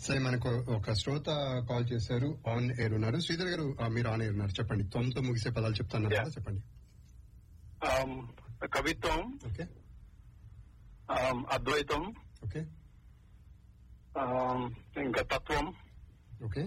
సరే మనకు ఒక శ్రోత కాల్ చేశారు ఆన్ ఎయిర్ ఉన్నారు శ్రీధర్ గారు ఆ, మీరు ఆన్ ఎయిర్ ఉన్నారు చెప్పండి తొమ్మితో ముగిసే పదాలు చెప్తాను Yeah. కదా చెప్పండి ఆమ్, కవిత్వం ఓకే ఆమ్, అద్వైతం ఓకే ఆమ్, ఇంకా తత్వం okay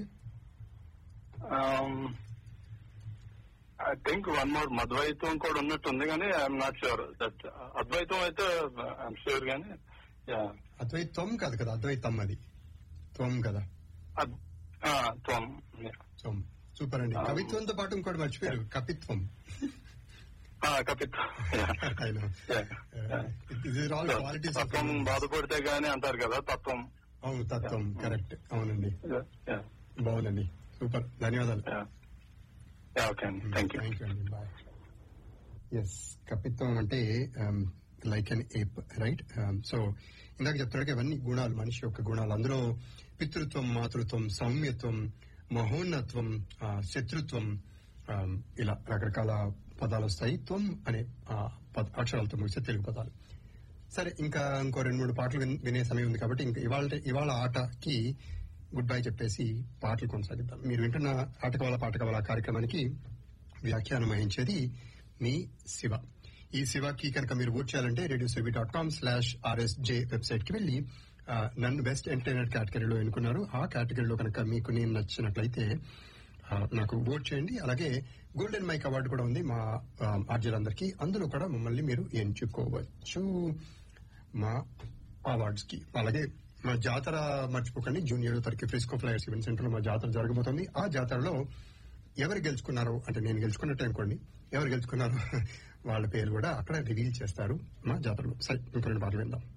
I think one more మద్వైతం కూడా ఉన్నట్టుంది కానీ ఐఎమ్ నాట్ షూర్ దట్ అద్వైతం అయితే ఐఎమ్ షూర్ కానీ yeah. అద్వైతం కాదు కదా అద్వైతం అది త్వం కదా అద్- ఆ, త్వం yeah. త్వం సూపర్ అండి Um, కవిత్వంతో పాటు ఇంకోటి మర్చిపోయారు కపిత్వం ఆ, కవిత్వం Yeah. I know. Yeah. Uh, these are all qualities of తత్వం humans. బాధపడితే గానీ అంటారు కదా తత్వం అవును తత్వం కరెక్ట్ అవునండి Yeah, yeah, బాగుందండి సూపర్ ధన్యవాదాలు yeah. Yeah, okay అండి థ్యాంక్ యూ థ్యాంక్ యూ అండి బాయ్ ఎస్ కపిత్వం అంటే like an ape right so ఇందాక చెప్తున్నాడు ఇవన్నీ గుణాలు మనిషి యొక్క గుణాలు అందులో పితృత్వం మాతృత్వం సౌమ్యత్వం మహోన్నత్వం ఆ, శత్రుత్వం um, ఇలా రకరకాల పదాలు వస్తాయి త్వం అనే ఆ, పద- అక్షరాలతో ముగిసే తెలుగు పదాలు సరే ఇంకా ఇంకో రెండు మూడు పాటలు విన్- వినే సమయం ఉంది కాబట్టి ఇంకా ఇవాళ ఇవాళ ఆటకి గుడ్ బై చెప్పేసి పాటలు కొనసాగిద్దాం మీరు వింటున్న ఆట కావాల పాట కావాల కార్యక్రమానికి వ్యాఖ్యానం వహించేది మీ శివ ఈ శివకి కనుక మీరు ఓట్ చేయాలంటే రేడియో సెవి dot com slash RSJ website కి వెళ్ళి ఆ, నన్ను బెస్ట్ ఎంటర్టైనర్ కేటగిరీలో ఎన్నుకున్నారు ఆ కేటగిరీలో కనుక మీకు నేను నచ్చినట్లయితే ఆ, నాకు ఓట్ చేయండి అలాగే గోల్డెన్ మైక్ అవార్డు కూడా ఉంది మా ఆర్జీలందరికీ అందులో కూడా మమ్మల్ని మీరు ఎంచుకోవచ్చు మా అవార్డ్స్ కి అలాగే మా జాతర మర్చిపోకండి జూన్ ఏడో తారీఖు ఫ్రిస్కో ఫ్లైర్స్ ఈవెంట్ సెంటర్ లో మా జాతర జరగబోతోంది ఆ జాతరలో ఎవరు గెలుచుకున్నారో అంటే నేను గెలుచుకున్నట్టు అనుకోండి ఎవరు గెలుచుకున్నారో వాళ్ళ పేరు కూడా అక్కడ రివీల్ చేస్తారు మా జాతరలో సరే ఇంకొన్ని పాటలు విందాం